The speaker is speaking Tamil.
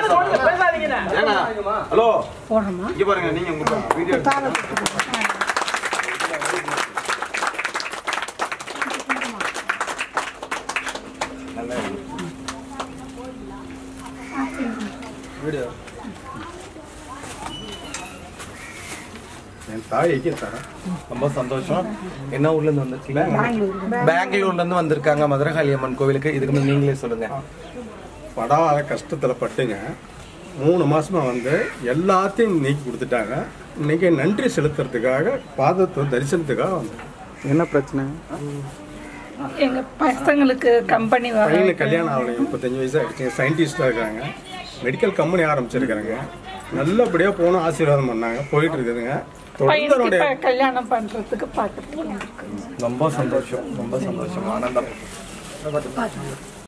ஏங்க ஹலோ இங்க பாருங்க நீங்க உங்க வீடியோ என் தாய்க்கு தரேன் ரொம்ப சந்தோஷம் என்ன ஊர்ல இருந்து வந்திருக்கீங்க பெங்களூர்ல இருந்து வந்திருக்காங்க மதுரகாளி அம்மன் கோவிலுக்கு இதுக்கு முன்னாடி நீங்களே சொல்லுங்க படாத கஷ்டத்தில் பட்டுங்க மூணு மாசமா வந்து எல்லாத்தையும் நீக்கி கொடுத்துட்டாங்க இன்னைக்கு நன்றி செலுத்துறதுக்காக பாதத்தை தரிசனத்துக்காக வந்தேன் என்ன பிரச்சனை எங்க பசங்களுக்கு கம்பெனி வர பையனுக்கு கல்யாணம் ஆகலை முப்பத்தஞ்சு வயசு ஆகிடுச்சு சயின்டிஸ்டாக இருக்காங்க மெடிக்கல் கம்பெனி ஆரம்பிச்சிருக்காங்க நல்லபடியாக போகணும் ஆசீர்வாதம் பண்ணாங்க போயிட்டு இருக்குதுங்க தொடர்ந்து பையனுக்கு அவருடைய இப்ப கல்யாணம் பண்றதுக்கு பார்த்துட்டு இருக்கோம் ரொம்ப சந்தோஷம் ரொம்ப சந்தோஷம் ஆனந்தம்